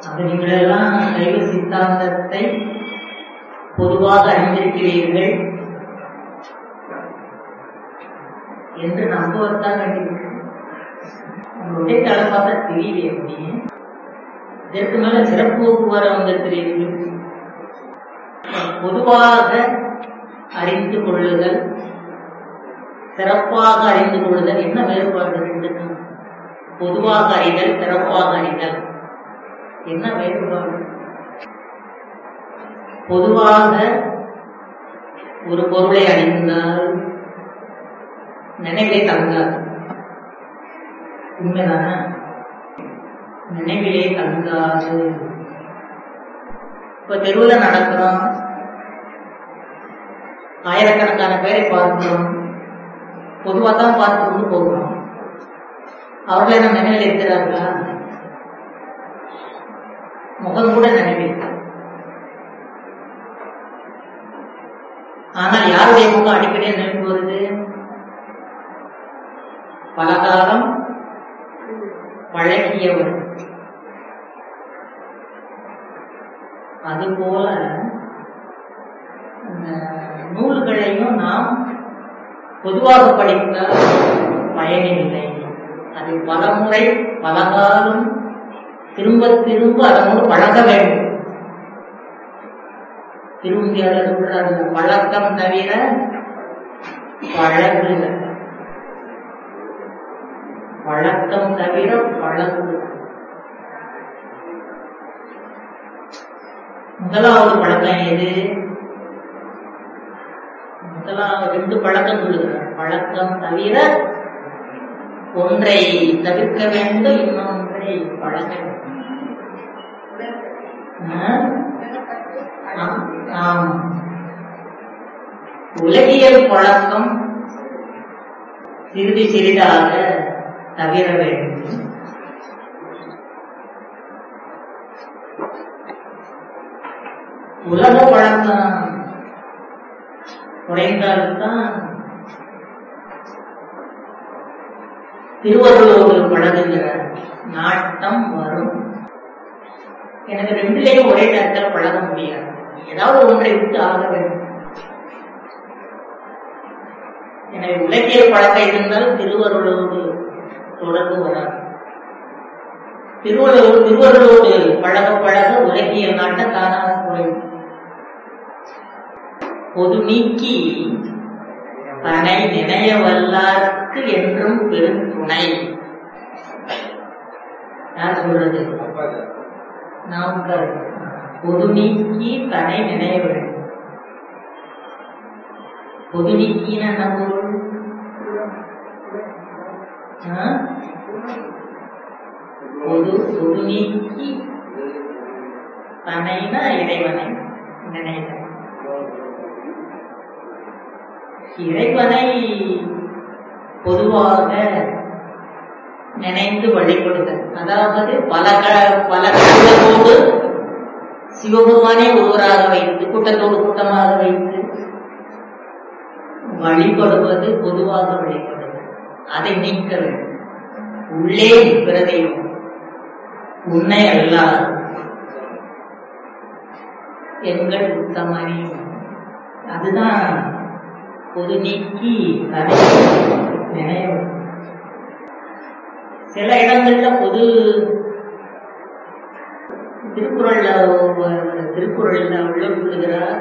அது நீங்களெல்லாம் சைவ சித்தாந்தத்தை பொதுவாக அறிந்திருக்கிறீர்கள் என்று நம்புவதுதான் வேண்டியிருக்கு உங்களுடைய தலை பார்த்தா தெரியலையே அப்படியே இதற்கு மேல சிறப்பு வரவங்க தெரியுது பொதுவாக அறிந்து கொள்ளுதல் சிறப்பாக அறிந்து கொள்ளுதல் என்ன வேறுபாடு ரெண்டுக்கும் பொதுவாக அறிதல் சிறப்பாக அறிதல் என்ன வேறுபாடு பொதுவாக ஒரு பொருளை அறிந்தால் நினைவே தங்காது உண்மைதானே நினைவிலே தங்காது இப்ப தெருவுல நடக்கிறோம் ஆயிரக்கணக்கான பேரை பார்க்கிறோம் பொதுவா தான் பார்த்து கொண்டு போகிறோம் அவர்களை நம்ம நினைவில் இருக்கிறார்களா முகம் கூட நினைவில் ஆனால் யாருடைய முகம் அடிக்கடி நினைவு வருது பலகாலம் பழகியவர் அதுபோல இந்த நூல்களையும் நாம் பொதுவாக படித்தால் பயனில்லை அது பலமுறை பலகாலம் திரும்ப திரும்ப அதனோடு பழக வேண்டும் திரும்பியால சொல்றாரு பழக்கம் தவிர பழகுக பழக்கம் தவிர பழகு முதலாவது பழக்கம் எது முதலாவது ரெண்டு பழக்கம் சொல்லுகிறார் பழக்கம் தவிர ஒன்றை தவிர்க்க வேண்டும் இன்னொன்றை பழக வேண்டும் ஆம் உலகியல் பழக்கம் சிறிது சிறிதாக தவிர வேண்டும் உலக பழக்கம் குறைந்தால்தான் திருவள்ளுவோடு பழகுகிற நாட்டம் வரும் எனக்கு ரெண்டுலேயும் ஒரே நேரத்தில் பழக முடியாது ஏதாவது ஒன்றை விட்டு ஆக வேண்டும் எனவே உலகியல் பழக்கம் இருந்தால் திருவருளோடு தொடர்பு வராது திருவள்ளுவர் திருவருளோடு பழக பழக உலகியல் நாட்ட தானாக குறையும் பொது நீக்கி தனை நினைய வல்லார்க்கு என்றும் பெரும் துணை யார் சொல்றது நாம் பொது நீக்கி தனை நினைய வேண்டும் பொது நீக்கின என்ன பொருள் பொது பொது நீக்கி தனைனா இறைவனை நினைத்த இறைவனை பொதுவாக நினைந்து வழிபடுதல் அதாவது பல பல கடவுளோடு சிவபெருமானே ஒருவராக வைத்து கூட்டத்தோடு கூட்டமாக வைத்து வழிபடுவது பொதுவாக வழிபடுவது அதை நீக்க வேண்டும் உள்ளே நிற்கிறதையும் உன்னை அல்லாது எங்கள் உத்தமனே அதுதான் பொது நீக்கி அதை நினைவு சில இடங்கள்ல பொது திருக்குறள்ல திருக்குறள்ல உள்ள சொல்லுகிறார்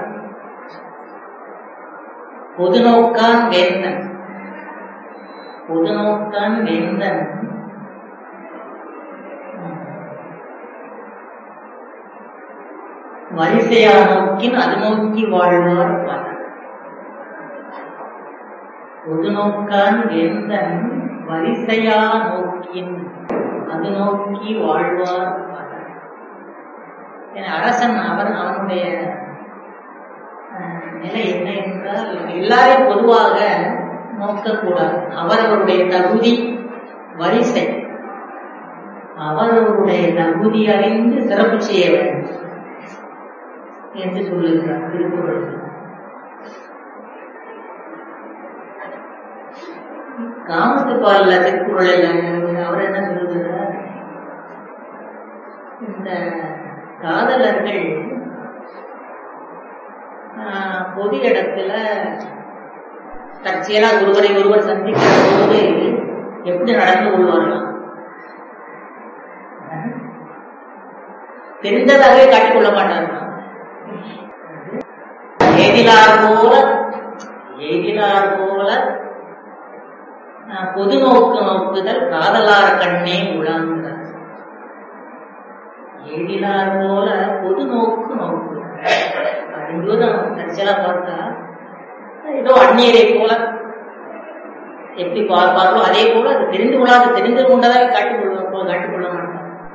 பொது நோக்கான் வேந்தன் பொது நோக்கான் வேந்தன் வரிசையா நோக்கின் அது நோக்கி வாழ்வார் பலர் பொது நோக்கான் வேந்தன் வரிசையா நோக்கின் அது நோக்கி வாழ்வார் பலர் அரசன் அவன் அவனுடைய நிலை என்ன என்றால் எல்லாரையும் பொதுவாக நோக்கக்கூடாது அவரவருடைய தகுதி வரிசை அவரவருடைய தகுதி அறிந்து சிறப்பு செய்ய வேண்டும் என்று சொல்லுகிறார் திருக்குறள் காமத்து பால்ல திருக்குறள் அவர் என்ன சொல்லுகிறார் இந்த காதலர்கள் ஆஹ், பொது இடத்துல தற்செயலா ஒருவரை ஒருவர் சந்திக்கிற போது எப்படி நடந்து கொள்வார்களாம் தெரிந்ததாகவே காட்டிக் கொள்ள மாட்டார்களாம் எதிலார் போல எதிலார் போல ஆஹ், பொது நோக்கு நோக்குதல் காதலார் கண்ணே உழந்தார் எழிலார் போல பொது நோக்கு நோக்கு அறிஞ்சோதான் தற்செயலா பார்த்தா ஏதோ அந்நியரை போல எப்படி பார்ப்பார்களோ அதே போல அது தெரிந்து கொள்ளாத தெரிந்து கொண்டதாக காட்டிக் கொள்வார் காட்டிக் கொள்ள மாட்டார்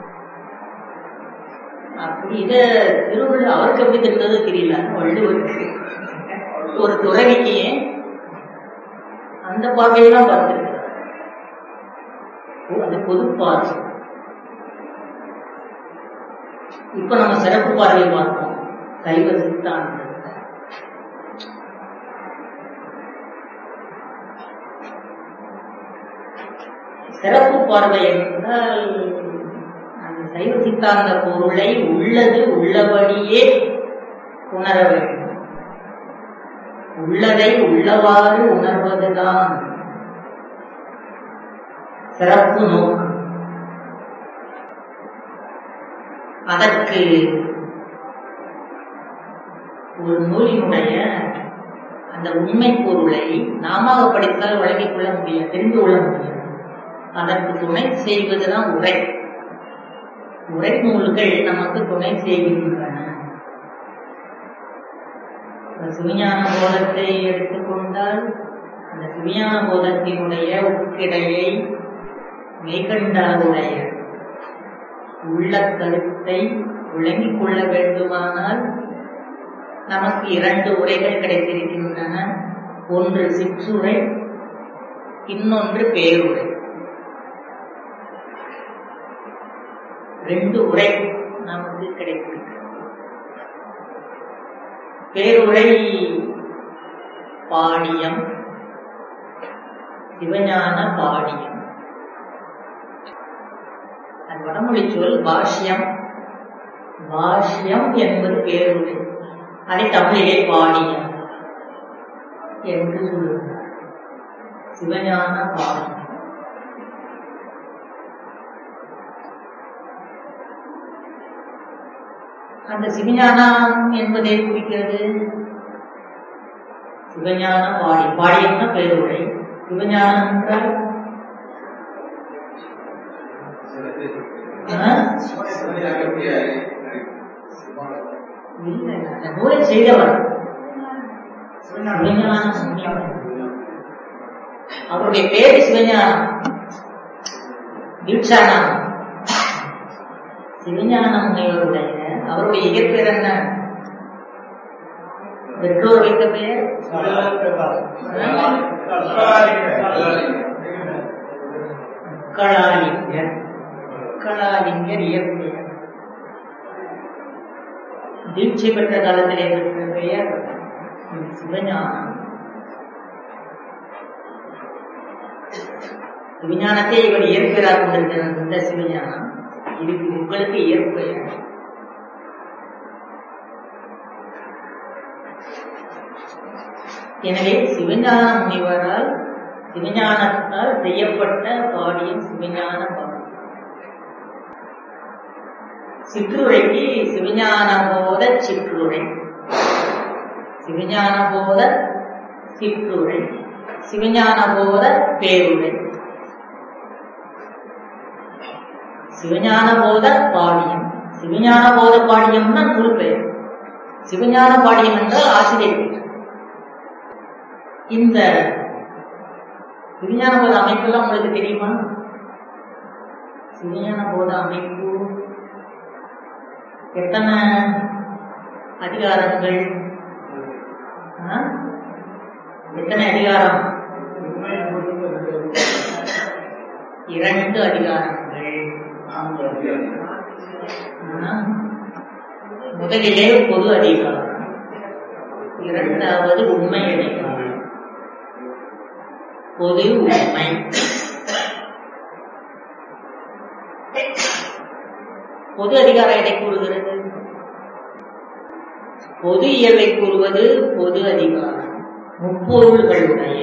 அப்படி இத திருவள்ளுவர் அவருக்கு எப்படி தெரிந்தது தெரியல வள்ளுவருக்கு ஒரு துறவிக்கு அந்த பார்வையெல்லாம் பார்த்திருக்கிறார் ஓ, அது பொது பார்வை இப்ப நம்ம சிறப்பு பார்வையை பார்ப்போம் சைவ சித்தாந்தம் சிறப்பு பார்வை என்றால் அந்த சைவ சித்தாந்த பொருளை உள்ளது உள்ளபடியே உணர வேண்டும் உள்ளதை உள்ளவாறு உணர்வதுதான் சிறப்பு நோக்கு அதற்கு ஒரு நூலினுடைய அந்த உண்மை பொருளை நாம படித்தால் வழங்கிக் கொள்ள முடியாது தெரிந்து கொள்ள முடியாது அதற்கு துணை செய்வதுதான் உரை உரை நூல்கள் நமக்கு துணை செய்கின்றன இந்த சிவஞான போதத்தை எடுத்துக்கொண்டால் அந்த சிவஞான போதத்தினுடைய உட்கிடையை மெய்கண்டாருடைய உள்ள கருத்தை விளங்கிக் கொள்ள வேண்டுமானால் நமக்கு இரண்டு உரைகள் கிடைத்திருக்கின்றன ஒன்று சிற்றுரை இன்னொன்று பேருரை ரெண்டு உரை நமக்கு கிடைத்திருக்கு பேருரை பாடியம் சிவஞான பாடியம் அது வடமொழி சொல் பாஷ்யம் பாஷ்யம் என்பது பேருரை அதை தமிழிலே பாடியம் என்று சொல்லுகிறார் சிவஞான பாடியம் அந்த சிவஞானம் என்பதை குறிக்கிறது சிவஞான பாடி பாடியம்னா பேருரை சிவஞானம் என்றால் ஆ? இல்லை, அந்த நூலை செய்தவர் சிவஞானம் முனிவர். அவருடைய பேரு சிவஞானம் தீட்சானம் சிவஞான முனிவருடைய அவருடைய இயற்பெயர் என்ன பெற்றோர் வைத்த பெயர் கலாலிங்கர் கலாலிங்கர் இயற்பெயர் தீட்சை பெற்ற காலத்திலே பெற்ற பெயர் சிவஞானம் சிவஞானத்தை இவர் இயற்பெயராக கொண்டிருக்கிறார் இந்த சிவஞானம் இதுக்கு உங்களுக்கு இயற்பெயர் எனவே சிவஞான முனிவரால் சிவஞானத்தால் செய்யப்பட்ட பாடியம் சிவஞான பாடியம் சிற்றுரைக்கு சிவஞான போத சிற்றுரை சிவஞான போத சிற்றுரை சிவஞான போத பேருரை சிவஞான போத பாடியம் சிவஞான போத பாடியம்னா நூல் பெயர் சிவஞான பாடியம் என்றால் ஆசிரியர் பெயர் இந்த சிவஞான போத அமைப்பெல்லாம் உங்களுக்கு தெரியுமா சிவஞான போத அமைப்பு எத்தனை அதிகாரங்கள் ஆ? எத்தனை அதிகாரம் இரண்டு அதிகாரங்கள் ஆ? முதலிலே பொது அதிகாரம் இரண்டாவது உண்மை அதிகாரம் பொது உண்மை பொது அதிகாரம் எதை கூறுகிறது பொது இயல்பை கூறுவது பொது அதிகாரம் முப்பொருள்களுடைய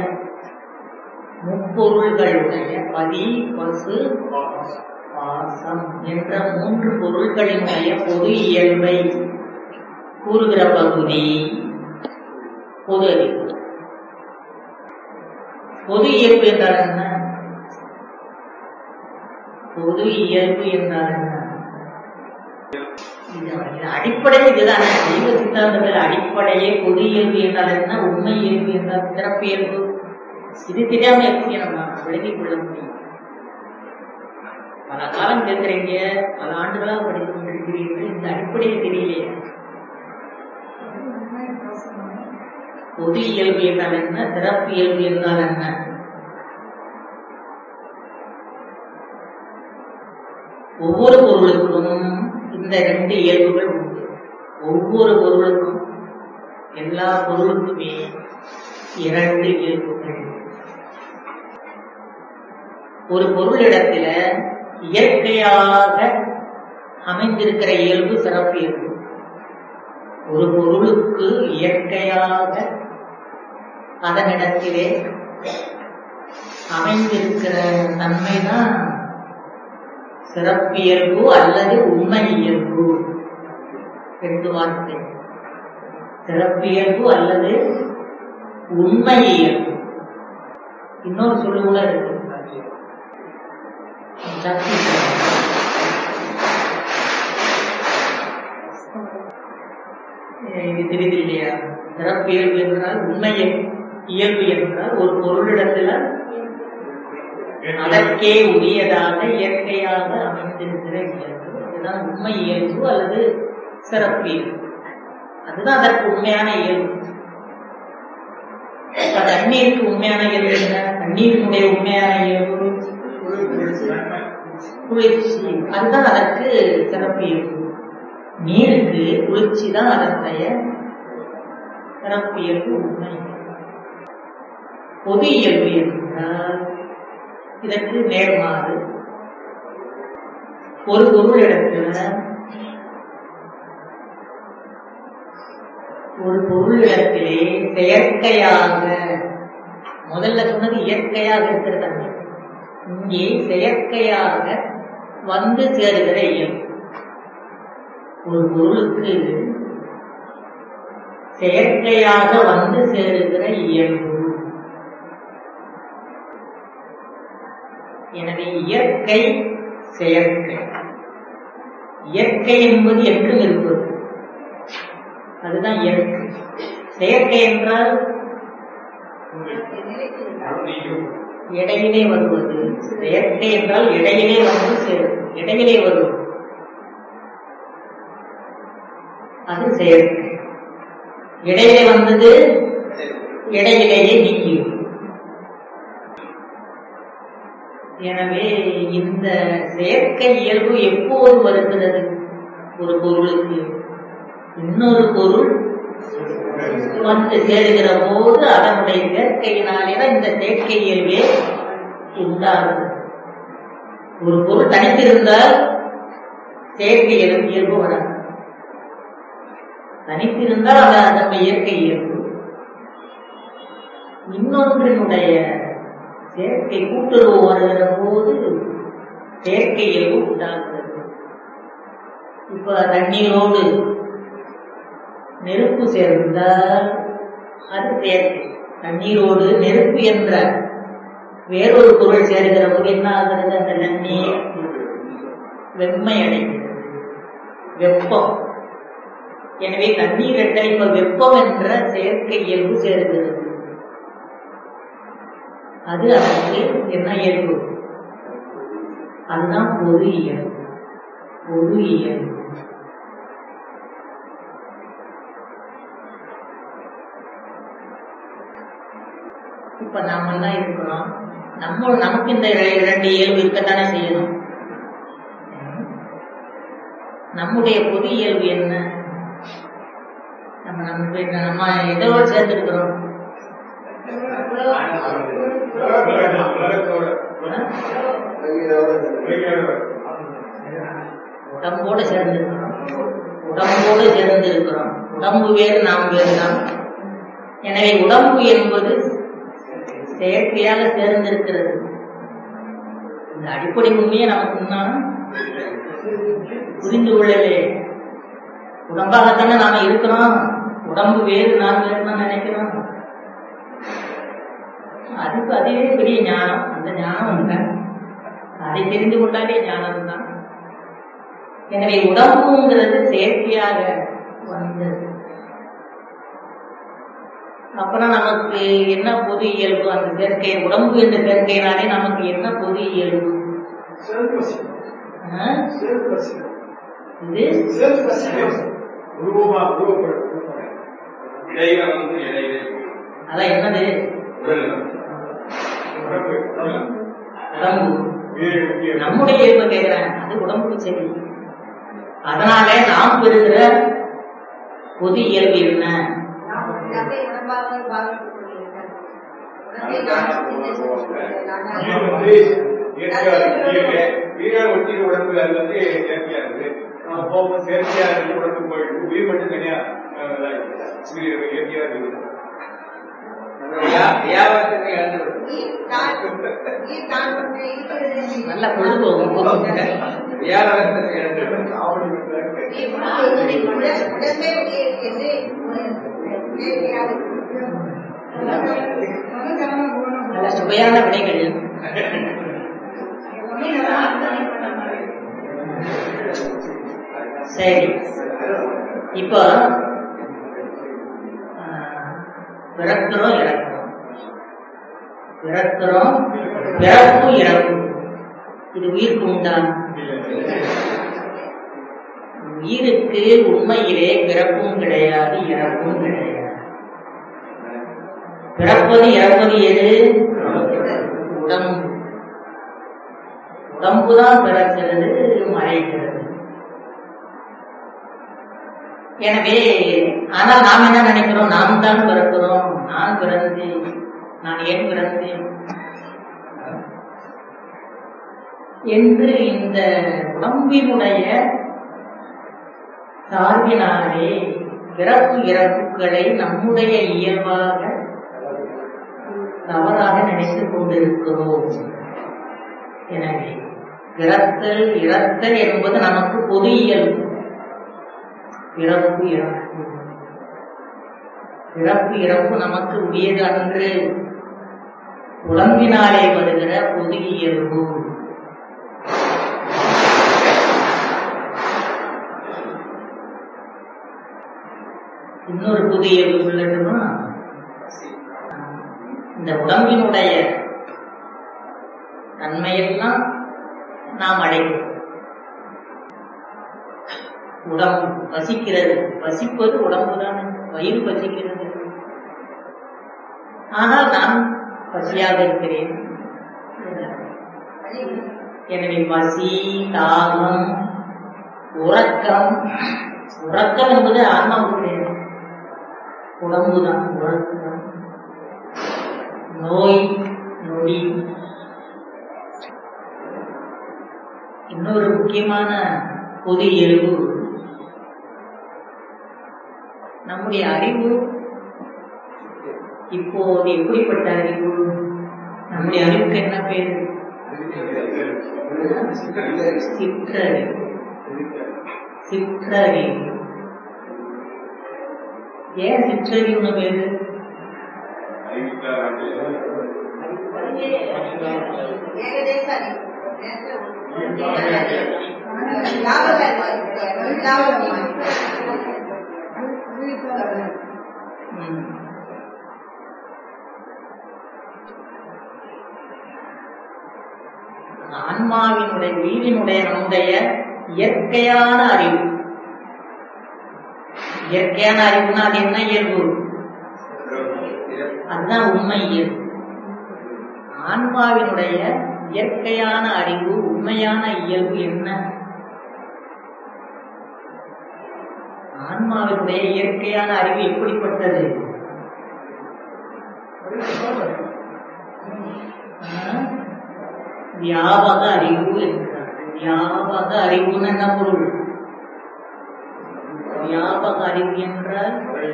முப்பொருள்களுடைய பதி பசு பாசம் என்ற மூன்று பொருள்களினுடைய பொது இயல்பை கூறுகிற பகுதி பொது அறிவு பொது இயல்பு என்றால் என்ன பொது இயல்பு என்றால் என்ன இது இது அடிப்படை இதுதானே தெய்வ சித்தாந்தத்தில் அடிப்படையே பொது இயல்பு என்றால் என்ன உண்மை இயல்பு என்றால் சிறப்பு இயல்பு இது தெரியாம எப்படி நம்ம விலகிக் கொள்ள முடியும் பல காலம் கேட்கிறீங்க பல ஆண்டுகளாக படித்துக் கொண்டிருக்கிறீர்கள் இந்த அடிப்படையில் தெரியலையே பொது இயல்பு என்றால் என்ன சிறப்பு இயல்பு என்றால் என்ன ஒவ்வொரு பொருளுக்கும் இந்த ரெண்டு இயல்புகள் உண்டு ஒவ்வொரு பொருளுக்கும் எல்லா பொருளுக்குமே இரண்டு இயல்புகள் ஒரு பொருளிடத்துல இயற்கையாக அமைந்திருக்கிற இயல்பு சிறப்பு இயல்பு ஒரு பொருளுக்கு இயற்கையாக அதனிடத்திலே அமைந்திருக்கிற தன்மைதான் சிறப்பியல்பு அல்லது உண்மை இயல்பு ரெண்டு வார்த்தை சிறப்பியல்பு அல்லது உண்மை இயல்பு இன்னொரு சொல்லு கூட இருக்கு சக்தி இது தெரியுது இல்லையா சிறப்பியல்பு என்றால் உண்மை இயல்பு என்றால் ஒரு பொருளிடத்துல அதற்கே உரியதாக இயற்கையாக அமைந்திருக்கிற இயல்பு அதுதான் உண்மை இயல்பு அல்லது சிறப்பு இயல்பு அதுதான் அதற்கு உண்மையான இயல்பு இப்ப தண்ணீருக்கு உண்மையான இயல்பு என்ன தண்ணீரினுடைய உண்மையான இயல்பு குளிர்ச்சி அதுதான் அதற்கு சிறப்பு இயல்பு நீருக்கு குளிர்ச்சி தான் அதனுடைய சிறப்பு இயல்பு உண்மை பொது இயல்பு என்றால் இதற்கு நேர்மாறு ஒரு பொருளிடத்துல ஒரு பொருளிடத்திலே செயற்கையாக முதல்ல சொன்னது இயற்கையாக இருக்கிற தன்மை இங்கே செயற்கையாக வந்து சேருகிற இயல்பு ஒரு பொருளுக்கு செயற்கையாக வந்து சேருகிற இயல்பு எனவே இயற்கை செயற்கை இயற்கை என்பது என்றும் இருப்பது அதுதான் இயற்கை செயற்கை என்றால் இடையிலே வருவது செயற்கை என்றால் இடையிலே வந்து சேரும் இடையிலே வருவது அது செயற்கை இடையிலே வந்தது இடையிலேயே நீங்கியது எனவே இந்த செயற்கை இயல்பு எப்போது வருகிறது ஒரு பொருளுக்கு இன்னொரு பொருள் வந்து சேருகிற போது அதனுடைய சேர்க்கையினாலே தான் இந்த செயற்கை இயல்பே உண்டாகும் ஒரு பொருள் தனித்திருந்தால் செயற்கை இயல்பு இயல்பு வராது தனித்திருந்தால் அது அந்த இயற்கை இயல்பு இன்னொன்றினுடைய செயற்கை கூட்டுறவு வருகிற போது செயற்கை இயல்பு உண்டாகிறது இப்ப தண்ணீரோடு நெருப்பு சேர்ந்தால் அது செயற்கை தண்ணீரோடு நெருப்பு என்ற வேறொரு பொருள் சேர்கிற போது என்ன ஆகிறது அந்த தண்ணீர் வெம்மை அடைகிறது வெப்பம் எனவே தண்ணீர் என்ற இப்ப வெப்பம் என்ற செயற்கை இயல்பு சேர்கிறது அது அதற்கு என்ன இயல்பு அதுதான் பொது இயல்பு பொது இயல்பு இப்ப நாம எல்லாம் இருக்கிறோம் நம்ம நமக்கு இந்த இரண்டு இயல்பு இருக்கத்தானே செய்யணும் நம்முடைய பொது இயல்பு என்ன நம்ம நம்ம நம்ம எதோடு சேர்ந்துருக்கிறோம் உடம்போடு சேர்ந்திருக்கிறோம் உடம்போடு சேர்ந்து இருக்கிறோம் உடம்பு வேறு நாம் வேறு தான் எனவே உடம்பு என்பது செயற்கையாக சேர்ந்திருக்கிறது இந்த அடிப்படை உண்மையை நமக்கு இன்னும் புரிந்து கொள்ளலே உடம்பாகத்தானே நாம இருக்கிறோம் உடம்பு வேறு நாம் வேறு தான் நினைக்கிறோம் அதுக்கு அதுவே பெரிய ஞானம் அந்த ஞானம் இல்லை அதை தெரிந்து கொண்டாலே ஞானம் தான் எனவே உடம்புங்கிறது செயற்கையாக வந்தது அப்புறம் நமக்கு என்ன பொது இயல்பு அந்த சேர்க்கை உடம்பு என்ற சேர்க்கையினாலே நமக்கு என்ன பொது இயல்பு ஆ? இது உருவமா உருவப்படும் இடையில வந்து இடையில அதான் என்னது உடல் உடம்பு உடம்பு வீடு முக்கியம் நம்முடைய இயல்பு கேட்கிறேன் அது உடம்புக்கு சரி அதனாலே நாம் பெறுகிற பொது இயல்பு என்ன வீடு வந்து இயற்கையா இருக்கு இயற்கை வீடா ஒட்டி உடம்பு அது வந்து இயற்கையா இருக்கு நம்ம போகும்போது செயற்கையா இருக்கு உடம்பு போயிட்டு உயிர் மட்டும் தனியா அஹ், இதா இருக்கு. உயிர் இயற்கையா இருக்கு வியாபாரத்தை இழந்து நல்ல பொழுதுபோகும் பொருள் வியாபாரத்தை இழந்து ஆவணி வந்து இருக்கு. நல்ல சுவையான விடைகள் சரி இப்போ ஆஹ், பிறக்கிறோம் இறக்கிறோம் பிறக்கிறோம் பிறப்பு இறப்பு இது உயிருக்கு உண்டா உயிருக்கு உண்மையிலே பிறப்பும் கிடையாது இறப்பும் கிடையாது பிறப்பது இறப்பது எது உடம்பு உடம்புதான் பிறக்கிறது மறைக்கிறது எனவே ஆனால் நாம் என்ன நினைக்கிறோம் நாம் தான் பிறக்கிறோம் நான் பிறந்தேன் நான் ஏன் பிறந்தேன் என்று இந்த உடம்பினுடைய சார்பினாலே பிறப்பு இறப்புகளை நம்முடைய இயல்பாக தவறாக நினைத்துக் கொண்டிருக்கிறோம் எனவே பிறத்தல் இறத்தல் என்பது நமக்கு பொது இயல்பு பிறப்பு இறப்பு பிறப்பு இறப்பு நமக்கு உரியது அன்று உடம்பினாலே வருகிற பொது இயல்பு இன்னொரு பொது இயல்பு சொல்லட்டுமா இந்த உடம்பினுடைய தன்மையெல்லாம் நாம் அடைகிறோம் உடம்பு பசிக்கிறது பசிப்பது உடம்பு தானே வயிறு பசிக்கிறது ஆனால் நான் பசியாக இருக்கிறேன் எனவே பசி தாகம் உறக்கம் உறக்கம் என்பது ஆன்மாவுடைய உடம்புதான் உறக்கம் நோய் நொடி இன்னொரு முக்கியமான பொது இயல்பு நம்முடைய அறிவு இப்போது எப்படிப்பட்ட அறிவு நம்முடைய அறிவுக்கு என்ன பேரு சிற்றறிவு சிற்றறிவு ஏன் சிற்றறிவுன்னு பேரு ம். ஆன்மாவினுடைய உயிரினுடைய நம்முடைய இயற்கையான அறிவு இயற்கையான அறிவுனா அது என்ன இயல்பு அதுதான் உண்மை இயல்பு ஆன்மாவினுடைய இயற்கையான அறிவு உண்மையான இயல்பு என்ன ஆன்மாவினுடைய இயற்கையான அறிவு எப்படிப்பட்டது ஆ? வியாபக அறிவு என்கிறார் வியாபக அறிவுன்னு என்ன பொருள் வியாபக அறிவு என்றால்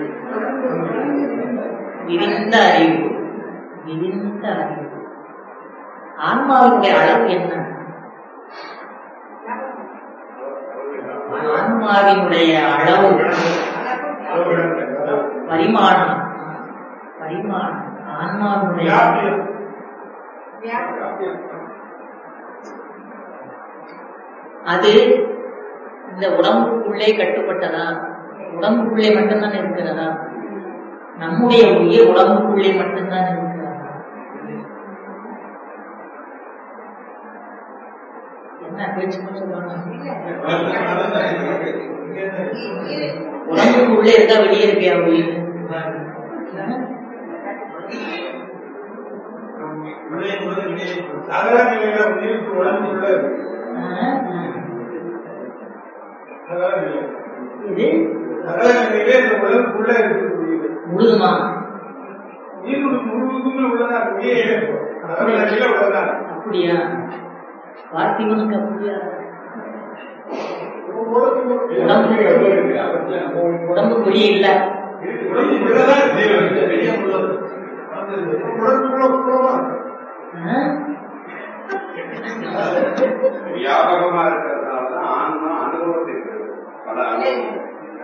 விரிந்த அறிவு விரிந்த அறிவு ஆன்மாவுடைய அளவு என்ன ஆன்மாவினுடைய அளவு பரிமாணம் பரிமாணம் ஆன்மாவினுடைய அது இந்த உடம்புக்குள்ளே கட்டுப்பட்டதா உடம்புக்குள்ளே மட்டும்தான் இருக்கிறதா நம்முடைய உயிர் உடம்புக்குள்ளே மட்டும்தான் இருக்கிறதா என்ன பேச்சு சொல்லுவாங்க உடம்புக்குள்ளே இருக்கா வெளியே இருக்கியா உயிர் சகல நிலையில உயிருக்கு உடம்புக்குள்ள இருக்கு ஆஹ், சகல நிலை இது சகல நிலையிலே இந்த உடம்புக்குள்ள இருக்கு உயிர் முழுதுமா உயிர் முழுவதுமே உள்ளதா இருக்கு உயிர் சகல நிலையில உள்ளதா இருக்கு அப்படியா பார்த்திபனுக்கு அப்படியா உடம்பு வெளியே இல்ல உடம்புக்குள்ளதான் இருக்கு. வெளியே உள்ளது. உடம்புக்குள்ள உள்ளதா இருக்கு. ஆஹ், வியாபகமா இருக்கிறதுனாலதான் ஆன்மா அனுபவத்துக்கு பல அனுபவம்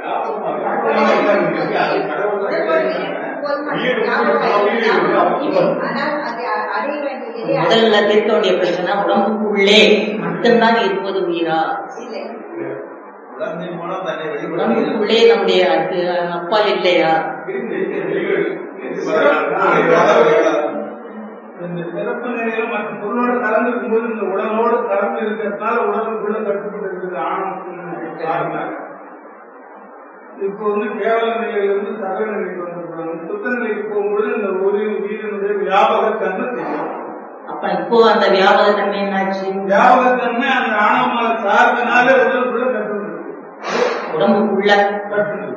முதல்ல தீர்க்க வேண்டிய பிரச்சனை உடம்புக்குள்ளே மட்டும்தான் இருப்பது உயிரா உடம்பின் மூலம் தன்னை வெளிப்படுத்த உடம்புக்குள்ளே நம்முடைய அது- அப்பா இல்லையா இந்த சிறப்பு நிலையில மற்ற பொருளோட கலந்து இருக்கும்போது இந்த உடலோடு கலந்து இருக்கிறதுனால உடலுக்குள்ள கட்டுப்பட்டு இருக்குது ஆணவம் இப்போ வந்து கேவல நிலையில இருந்து சகல நிலைக்கு வந்துருக்காங்க சுத்த நிலைக்கு போகும்போது இந்த ஒரு உயிரினுடைய வியாபக தன்மை தெரியும் அப்ப இப்போ அந்த வியாபக தன்மை என்னாச்சு வியாபக தன்மை அந்த ஆணவமாக சார்பினால உடலுக்குள்ள கட்டுப்பட்டு உடம்புக்குள்ள கட்டுப்பட்டு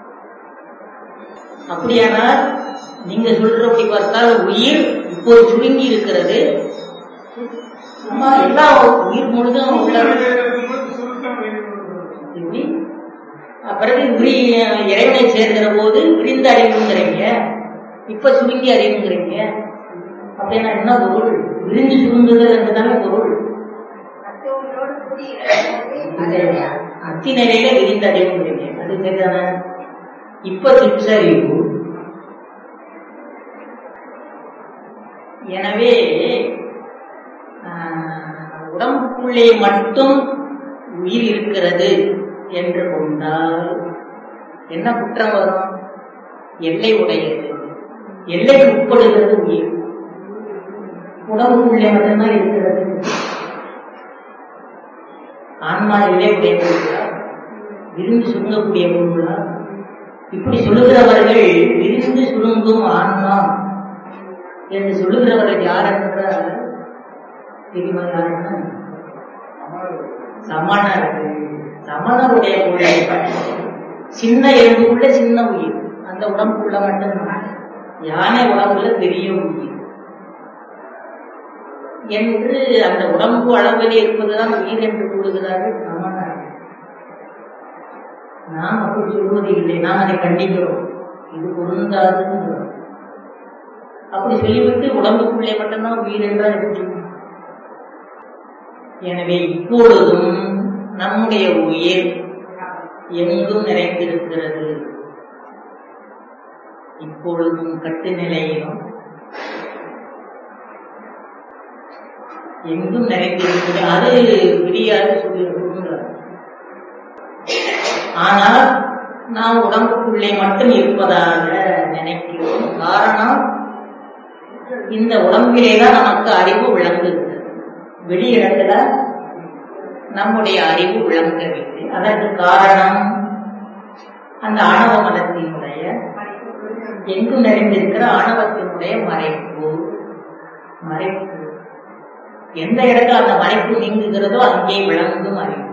அப்படியானால் நீங்க சொல்றபடி பார்த்தால் உயிர் இப்போது சுருங்கி இருக்கிறது சும்மா எல்லா உயிர் முழுதும் உள்ள இருக்கும்போது சுருக்கம் வெளிப்படுகிறது. எப்படி? பிறகு விரி இறைவனை சேர்க்கிற போது விரிந்த அறிவுங்கிறீங்க இப்ப சுருங்கி அறிவுங்கிறீங்க அப்படின்னா என்ன பொருள் விரிஞ்சு சுருங்குதல் என்றுதானே பொருள் அத்தி நிலையில விரிந்த அறிவுங்கிறீங்க அது சரிதானே இப்ப சிற்றறிவு எனவே ஆஹ், உடம்புக்குள்ளே மட்டும் உயிர் இருக்கிறது என்று கொண்டால் என்ன குற்றம் வரும் எல்லை உடையது எல்லைக்கு உட்படுகிறது உயிர் உடம்புக்குள்ளே மட்டும்தான் இருக்கிறது ஆன்மா எல்லை உடைய பொருளா விரிந்து சுருங்கக்கூடிய பொருளா இப்படி சொல்லுகிறவர்கள் விரிந்து சுருங்கும் ஆன்மா என்று சொல்லுகிறவர்கள் யார் என்றால் தெரியுமா யாருன்னா சமணர்கள் சமணருடைய உயிர் சின்ன எலும்புக்குள்ள சின்ன உயிர் அந்த உடம்புக்குள்ள மட்டும்தான் யானை உடம்புல பெரிய உயிர் என்று அந்த உடம்பு அளவிலே இருப்பதுதான் உயிர் என்று கூறுகிறார்கள் சமணர்கள் நாம் அப்படி சொல்வது இல்லை நாம் அதை கண்டிக்கிறோம் இது பொருந்தாதுன்னு சொல்றோம். அப்படி சொல்லிவிட்டு உடம்புக்குள்ளே மட்டும்தான் உயிர் என்றால் எப்படி எனவே இப்பொழுதும் நம்முடைய உயிர் எங்கும் நிறைந்திருக்கிறது இப்பொழுதும் கட்டு நிலையிலும் எங்கும் நிறைந்திருக்கிறது அது விரியாது சொல்லுகிறார் ஆனால் நாம் உடம்புக்குள்ளே மட்டும் இருப்பதாக நினைக்கிறோம் காரணம் இந்த உடம்பிலேதான் நமக்கு அறிவு விளங்குகிறது வெளியிடத்துல நம்முடைய அறிவு விளங்கவில்லை அதற்கு காரணம் அந்த ஆணவ மதத்தினுடைய எங்கு நிறைந்திருக்கிற ஆணவத்தினுடைய மறைப்பு மறைப்பு எந்த இடத்துல அந்த மறைப்பு நீங்குகிறதோ அங்கே விளங்கும் அறிவு